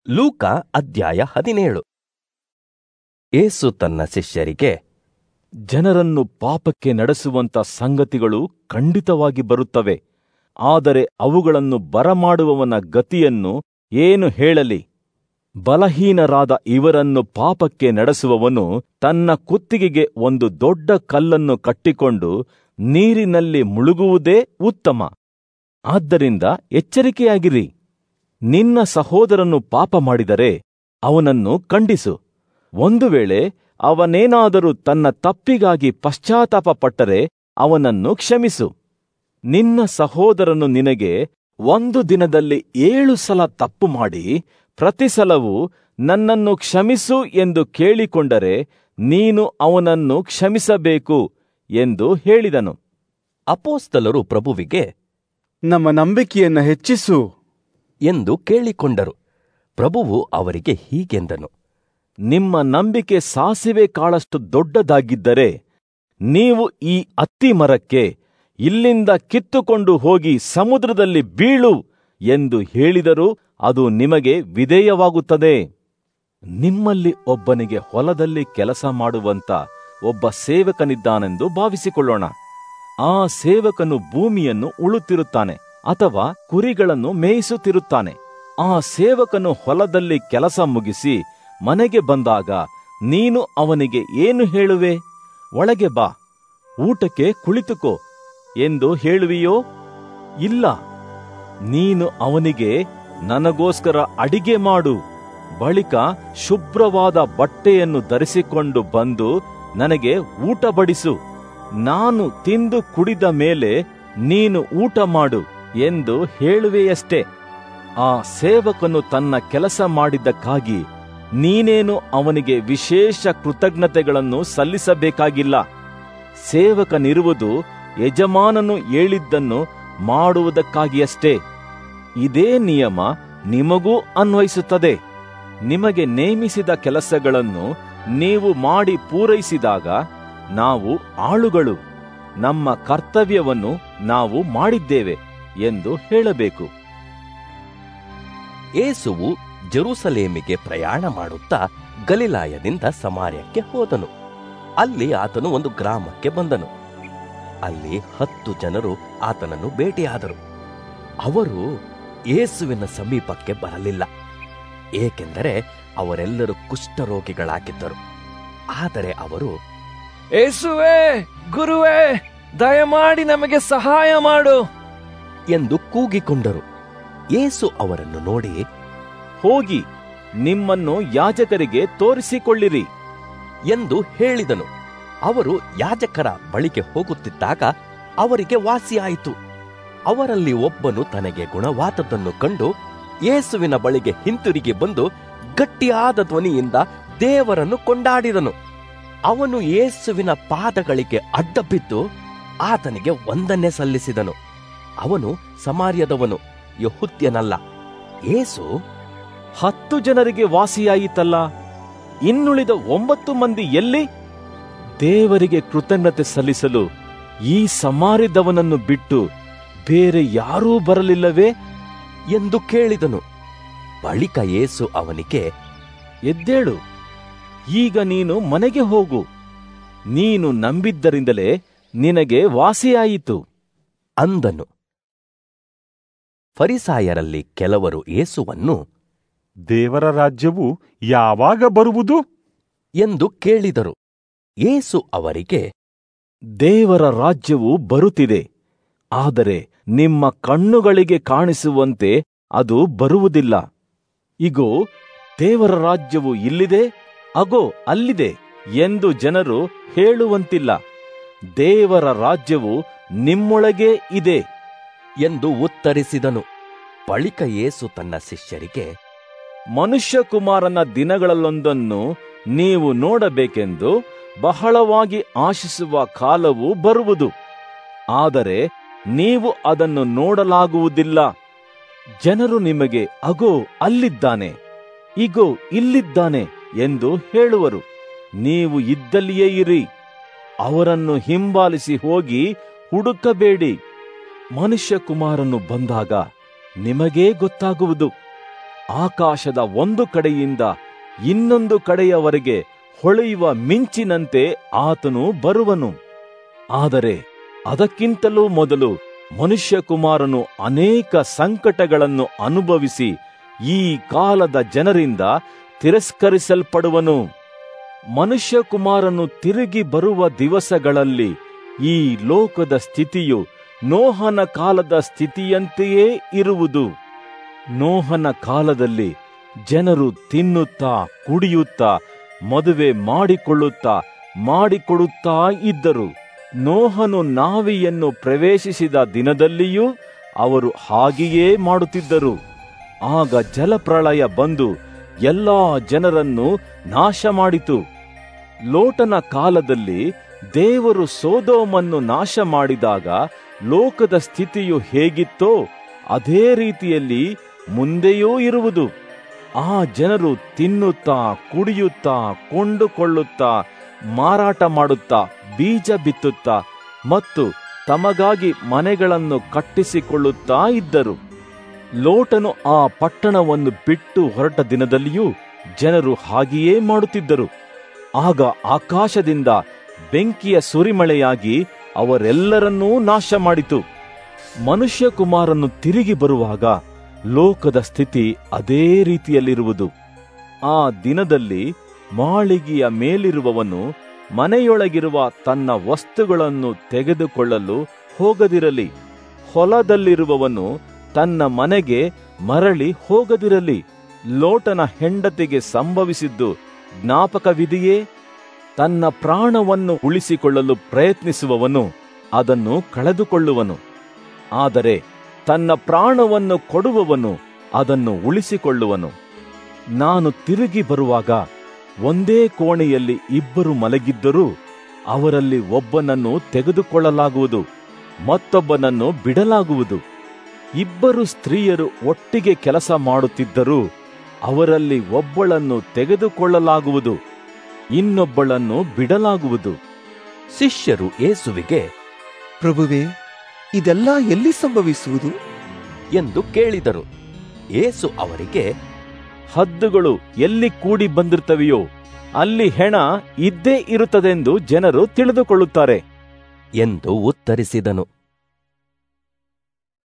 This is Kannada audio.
ಲೂಕ ಅಧ್ಯಾಯ ಹದಿನೇಳು ಏಸು ತನ್ನ ಶಿಷ್ಯರಿಗೆ ಜನರನ್ನು ಪಾಪಕ್ಕೆ ನಡೆಸುವಂತ ಸಂಗತಿಗಳು ಖಂಡಿತವಾಗಿ ಬರುತ್ತವೆ ಆದರೆ ಅವುಗಳನ್ನು ಬರಮಾಡುವವನ ಗತಿಯನ್ನು ಏನು ಹೇಳಲಿ ಬಲಹೀನರಾದ ಇವರನ್ನು ಪಾಪಕ್ಕೆ ನಡೆಸುವವನು ತನ್ನ ಕುತ್ತಿಗೆಗೆ ಒಂದು ದೊಡ್ಡ ಕಲ್ಲನ್ನು ಕಟ್ಟಿಕೊಂಡು ನೀರಿನಲ್ಲಿ ಮುಳುಗುವುದೇ ಉತ್ತಮ ಆದ್ದರಿಂದ ಎಚ್ಚರಿಕೆಯಾಗಿರಿ ನಿನ್ನ ಸಹೋದರನು ಪಾಪ ಮಾಡಿದರೆ ಅವನನ್ನು ಖಂಡಿಸು ಒಂದು ವೇಳೆ ಅವನೇನಾದರೂ ತನ್ನ ತಪ್ಪಿಗಾಗಿ ಪಶ್ಚಾತ್ತಾಪ ಪಟ್ಟರೆ ಅವನನ್ನು ಕ್ಷಮಿಸು ನಿನ್ನ ಸಹೋದರನು ನಿನಗೆ ಒಂದು ದಿನದಲ್ಲಿ ಏಳು ಸಲ ತಪ್ಪು ಮಾಡಿ ಪ್ರತಿ ಸಲವೂ ನನ್ನನ್ನು ಕ್ಷಮಿಸು ಎಂದು ಕೇಳಿಕೊಂಡರೆ ನೀನು ಅವನನ್ನು ಕ್ಷಮಿಸಬೇಕು ಎಂದು ಹೇಳಿದನು ಅಪೋಸ್ತಲರು ಪ್ರಭುವಿಗೆ ನಮ್ಮ ನಂಬಿಕೆಯನ್ನ ಹೆಚ್ಚಿಸು ಎಂದು ಕೇಳಿಕೊಂಡರು ಪ್ರಭುವು ಅವರಿಗೆ ಹೀಗೆಂದನು ನಿಮ್ಮ ನಂಬಿಕೆ ಸಾಸಿವೆ ಕಾಳಷ್ಟು ದೊಡ್ಡದಾಗಿದ್ದರೆ ನೀವು ಈ ಅತ್ತಿ ಮರಕ್ಕೆ ಇಲ್ಲಿಂದ ಕಿತ್ತುಕೊಂಡು ಹೋಗಿ ಸಮುದ್ರದಲ್ಲಿ ಬೀಳು ಎಂದು ಹೇಳಿದರೂ ಅದು ನಿಮಗೆ ವಿಧೇಯವಾಗುತ್ತದೆ ನಿಮ್ಮಲ್ಲಿ ಒಬ್ಬನಿಗೆ ಹೊಲದಲ್ಲಿ ಕೆಲಸ ಮಾಡುವಂತ ಒಬ್ಬ ಸೇವಕನಿದ್ದಾನೆಂದು ಭಾವಿಸಿಕೊಳ್ಳೋಣ ಆ ಸೇವಕನು ಭೂಮಿಯನ್ನು ಉಳುತ್ತಿರುತ್ತಾನೆ ಅಥವಾ ಕುರಿಗಳನ್ನು ಮೇಯಿಸುತ್ತಿರುತ್ತಾನೆ ಆ ಸೇವಕನು ಹೊಲದಲ್ಲಿ ಕೆಲಸ ಮುಗಿಸಿ ಮನೆಗೆ ಬಂದಾಗ ನೀನು ಅವನಿಗೆ ಏನು ಹೇಳುವೆ ಒಳಗೆ ಬಾ ಊಟಕ್ಕೆ ಕುಳಿತುಕೋ ಎಂದು ಹೇಳುವಿಯೋ ಇಲ್ಲ ನೀನು ಅವನಿಗೆ ನನಗೋಸ್ಕರ ಅಡಿಗೆ ಮಾಡು ಬಳಿಕ ಶುಭ್ರವಾದ ಬಟ್ಟೆಯನ್ನು ಧರಿಸಿಕೊಂಡು ಬಂದು ನನಗೆ ಊಟ ಬಡಿಸು ನಾನು ತಿಂದು ಕುಡಿದ ಮೇಲೆ ನೀನು ಊಟ ಮಾಡು ಎಂದು ಹೇಳುವೆಯಷ್ಟೇ ಆ ಸೇವಕನು ತನ್ನ ಕೆಲಸ ಮಾಡಿದ್ದಕ್ಕಾಗಿ ನೀನೇನು ಅವನಿಗೆ ವಿಶೇಷ ಕೃತಜ್ಞತೆಗಳನ್ನು ಸಲ್ಲಿಸಬೇಕಾಗಿಲ್ಲ ಸೇವಕನಿರುವುದು ಯಜಮಾನನು ಹೇಳಿದ್ದನ್ನು ಮಾಡುವುದಕ್ಕಾಗಿಯಷ್ಟೇ ಇದೇ ನಿಯಮ ನಿಮಗೂ ಅನ್ವಯಿಸುತ್ತದೆ ನಿಮಗೆ ನೇಮಿಸಿದ ಕೆಲಸಗಳನ್ನು ನೀವು ಮಾಡಿ ಪೂರೈಸಿದಾಗ ನಾವು ಆಳುಗಳು ನಮ್ಮ ಕರ್ತವ್ಯವನ್ನು ನಾವು ಮಾಡಿದ್ದೇವೆ ಎಂದು ಹೇಳಬೇಕು ಏಸುವು ಜೆರೂಸಲೇಮಿಗೆ ಪ್ರಯಾಣ ಮಾಡುತ್ತಾ ಗಲಿಲಾಯದಿಂದ ಸಮಾರ್ಯಕ್ಕೆ ಹೋದನು ಅಲ್ಲಿ ಆತನು ಒಂದು ಗ್ರಾಮಕ್ಕೆ ಬಂದನು ಅಲ್ಲಿ ಹತ್ತು ಜನರು ಆತನನ್ನು ಭೇಟಿಯಾದರು ಅವರು ಏಸುವಿನ ಸಮೀಪಕ್ಕೆ ಬರಲಿಲ್ಲ ಏಕೆಂದರೆ ಅವರೆಲ್ಲರೂ ಕುಷ್ಠರೋಗಿಗಳಾಗಿದ್ದರು ಆದರೆ ಅವರು ಏಸುವೆ ಗುರುವೇ ದಯಮಾಡಿ ನಮಗೆ ಸಹಾಯ ಮಾಡು ಎಂದು ಕೂಗಿಕೊಂಡರು ಏಸು ಅವರನ್ನು ನೋಡಿ ಹೋಗಿ ನಿಮ್ಮನ್ನು ಯಾಜಕರಿಗೆ ತೋರಿಸಿಕೊಳ್ಳಿರಿ ಎಂದು ಹೇಳಿದನು ಅವರು ಯಾಜಕರ ಬಳಿಗೆ ಹೋಗುತ್ತಿದ್ದಾಗ ಅವರಿಗೆ ವಾಸಿಯಾಯಿತು ಅವರಲ್ಲಿ ಒಬ್ಬನು ತನಗೆ ಗುಣವಾದದ್ದನ್ನು ಕಂಡು ಯೇಸುವಿನ ಬಳಿಗೆ ಹಿಂತಿರುಗಿ ಬಂದು ಗಟ್ಟಿಯಾದ ಧ್ವನಿಯಿಂದ ದೇವರನ್ನು ಕೊಂಡಾಡಿದನು ಅವನು ಯೇಸುವಿನ ಪಾದಗಳಿಗೆ ಅಡ್ಡ ಬಿದ್ದು ಆತನಿಗೆ ವಂದನೆ ಸಲ್ಲಿಸಿದನು ಅವನು ಸಮಾರ್ಯದವನು ಯಹುದ್ಯನಲ್ಲ ಏಸು ಹತ್ತು ಜನರಿಗೆ ವಾಸಿಯಾಯಿತಲ್ಲ ಇನ್ನುಳಿದ ಒಂಬತ್ತು ಮಂದಿ ಎಲ್ಲಿ ದೇವರಿಗೆ ಕೃತಜ್ಞತೆ ಸಲ್ಲಿಸಲು ಈ ಸಮಾರಿದವನನ್ನು ಬಿಟ್ಟು ಬೇರೆ ಯಾರೂ ಬರಲಿಲ್ಲವೇ ಎಂದು ಕೇಳಿದನು ಬಳಿಕ ಏಸು ಅವನಿಗೆ ಎದ್ದೇಳು ಈಗ ನೀನು ಮನೆಗೆ ಹೋಗು ನೀನು ನಂಬಿದ್ದರಿಂದಲೇ ನಿನಗೆ ವಾಸಿಯಾಯಿತು ಅಂದನು ಫರಿಸಾಯರಲ್ಲಿ ಕೆಲವರು ಏಸುವನ್ನು ದೇವರ ರಾಜ್ಯವು ಯಾವಾಗ ಬರುವುದು ಎಂದು ಕೇಳಿದರು ಏಸು ಅವರಿಗೆ ದೇವರ ರಾಜ್ಯವು ಬರುತ್ತಿದೆ ಆದರೆ ನಿಮ್ಮ ಕಣ್ಣುಗಳಿಗೆ ಕಾಣಿಸುವಂತೆ ಅದು ಬರುವುದಿಲ್ಲ ಇಗೋ ದೇವರ ರಾಜ್ಯವು ಇಲ್ಲಿದೆ ಅಗೋ ಅಲ್ಲಿದೆ ಎಂದು ಜನರು ಹೇಳುವಂತಿಲ್ಲ ದೇವರ ರಾಜ್ಯವು ನಿಮ್ಮೊಳಗೇ ಇದೆ ಎಂದು ಉತ್ತರಿಸಿದನು ಬಳಿಕ ಏಸು ತನ್ನ ಶಿಷ್ಯರಿಗೆ ಮನುಷ್ಯಕುಮಾರನ ದಿನಗಳಲ್ಲೊಂದನ್ನು ನೀವು ನೋಡಬೇಕೆಂದು ಬಹಳವಾಗಿ ಆಶಿಸುವ ಕಾಲವು ಬರುವುದು ಆದರೆ ನೀವು ಅದನ್ನು ನೋಡಲಾಗುವುದಿಲ್ಲ ಜನರು ನಿಮಗೆ ಅಗೋ ಅಲ್ಲಿದ್ದಾನೆ ಇಗೋ ಇಲ್ಲಿದ್ದಾನೆ ಎಂದು ಹೇಳುವರು ನೀವು ಇದ್ದಲ್ಲಿಯೇ ಇರಿ ಅವರನ್ನು ಹಿಂಬಾಲಿಸಿ ಹೋಗಿ ಹುಡುಕಬೇಡಿ ಮನುಷ್ಯಕುಮಾರನು ಬಂದಾಗ ನಿಮಗೇ ಗೊತ್ತಾಗುವುದು ಆಕಾಶದ ಒಂದು ಕಡೆಯಿಂದ ಇನ್ನೊಂದು ಕಡೆಯವರೆಗೆ ಹೊಳೆಯುವ ಮಿಂಚಿನಂತೆ ಆತನು ಬರುವನು ಆದರೆ ಅದಕ್ಕಿಂತಲೂ ಮೊದಲು ಮನುಷ್ಯಕುಮಾರನು ಅನೇಕ ಸಂಕಟಗಳನ್ನು ಅನುಭವಿಸಿ ಈ ಕಾಲದ ಜನರಿಂದ ತಿರಸ್ಕರಿಸಲ್ಪಡುವನು ಮನುಷ್ಯಕುಮಾರನು ತಿರುಗಿ ಬರುವ ದಿವಸಗಳಲ್ಲಿ ಈ ಲೋಕದ ಸ್ಥಿತಿಯು ನೋಹನ ಕಾಲದ ಸ್ಥಿತಿಯಂತೆಯೇ ಇರುವುದು ನೋಹನ ಕಾಲದಲ್ಲಿ ಜನರು ತಿನ್ನುತ್ತಾ ಕುಡಿಯುತ್ತಾ ಮದುವೆ ಮಾಡಿಕೊಳ್ಳುತ್ತಾ ಮಾಡಿಕೊಡುತ್ತಾ ಇದ್ದರು ನೋಹನು ನಾವಿಯನ್ನು ಪ್ರವೇಶಿಸಿದ ದಿನದಲ್ಲಿಯೂ ಅವರು ಹಾಗೆಯೇ ಮಾಡುತ್ತಿದ್ದರು ಆಗ ಜಲಪ್ರಳಯ ಬಂದು ಎಲ್ಲಾ ಜನರನ್ನು ನಾಶ ಮಾಡಿತು ಲೋಟನ ಕಾಲದಲ್ಲಿ ದೇವರು ಸೋದೋಮನ್ನು ನಾಶ ಮಾಡಿದಾಗ ಲೋಕದ ಸ್ಥಿತಿಯು ಹೇಗಿತ್ತೋ ಅದೇ ರೀತಿಯಲ್ಲಿ ಮುಂದೆಯೂ ಇರುವುದು ಆ ಜನರು ತಿನ್ನುತ್ತಾ ಕುಡಿಯುತ್ತಾ ಕೊಂಡುಕೊಳ್ಳುತ್ತಾ ಮಾರಾಟ ಮಾಡುತ್ತಾ ಬೀಜ ಬಿತ್ತುತ್ತಾ ಮತ್ತು ತಮಗಾಗಿ ಮನೆಗಳನ್ನು ಕಟ್ಟಿಸಿಕೊಳ್ಳುತ್ತಾ ಇದ್ದರು ಲೋಟನು ಆ ಪಟ್ಟಣವನ್ನು ಬಿಟ್ಟು ಹೊರಟ ದಿನದಲ್ಲಿಯೂ ಜನರು ಹಾಗೆಯೇ ಮಾಡುತ್ತಿದ್ದರು ಆಗ ಆಕಾಶದಿಂದ ಬೆಂಕಿಯ ಸುರಿಮಳೆಯಾಗಿ ಅವರೆಲ್ಲರನ್ನೂ ನಾಶ ಮಾಡಿತು ಮನುಷ್ಯಕುಮಾರನು ತಿರುಗಿ ಬರುವಾಗ ಲೋಕದ ಸ್ಥಿತಿ ಅದೇ ರೀತಿಯಲ್ಲಿರುವುದು ಆ ದಿನದಲ್ಲಿ ಮಾಳಿಗೆಯ ಮೇಲಿರುವವನು ಮನೆಯೊಳಗಿರುವ ತನ್ನ ವಸ್ತುಗಳನ್ನು ತೆಗೆದುಕೊಳ್ಳಲು ಹೋಗದಿರಲಿ ಹೊಲದಲ್ಲಿರುವವನು ತನ್ನ ಮನೆಗೆ ಮರಳಿ ಹೋಗದಿರಲಿ ಲೋಟನ ಹೆಂಡತಿಗೆ ಸಂಭವಿಸಿದ್ದು ಜ್ಞಾಪಕವಿದೆಯೇ ತನ್ನ ಪ್ರಾಣವನ್ನು ಉಳಿಸಿಕೊಳ್ಳಲು ಪ್ರಯತ್ನಿಸುವವನು ಅದನ್ನು ಕಳೆದುಕೊಳ್ಳುವನು ಆದರೆ ತನ್ನ ಪ್ರಾಣವನ್ನು ಕೊಡುವವನು ಅದನ್ನು ಉಳಿಸಿಕೊಳ್ಳುವನು ನಾನು ತಿರುಗಿ ಬರುವಾಗ ಒಂದೇ ಕೋಣೆಯಲ್ಲಿ ಇಬ್ಬರು ಮಲಗಿದ್ದರೂ ಅವರಲ್ಲಿ ಒಬ್ಬನನ್ನು ತೆಗೆದುಕೊಳ್ಳಲಾಗುವುದು ಮತ್ತೊಬ್ಬನನ್ನು ಬಿಡಲಾಗುವುದು ಇಬ್ಬರು ಸ್ತ್ರೀಯರು ಒಟ್ಟಿಗೆ ಕೆಲಸ ಮಾಡುತ್ತಿದ್ದರೂ ಅವರಲ್ಲಿ ಒಬ್ಬಳನ್ನು ತೆಗೆದುಕೊಳ್ಳಲಾಗುವುದು ಇನ್ನೊಬ್ಬಳನ್ನು ಬಿಡಲಾಗುವುದು ಶಿಷ್ಯರು ಏಸುವಿಗೆ ಪ್ರಭುವೇ ಇದೆಲ್ಲ ಎಲ್ಲಿ ಸಂಭವಿಸುವುದು ಎಂದು ಕೇಳಿದರು ಏಸು ಅವರಿಗೆ ಹದ್ದುಗಳು ಎಲ್ಲಿ ಕೂಡಿ ಬಂದಿರ್ತವೆಯೋ ಅಲ್ಲಿ ಹೆಣ ಇದ್ದೇ ಇರುತ್ತದೆಂದು ಜನರು ತಿಳಿದುಕೊಳ್ಳುತ್ತಾರೆ ಎಂದು ಉತ್ತರಿಸಿದನು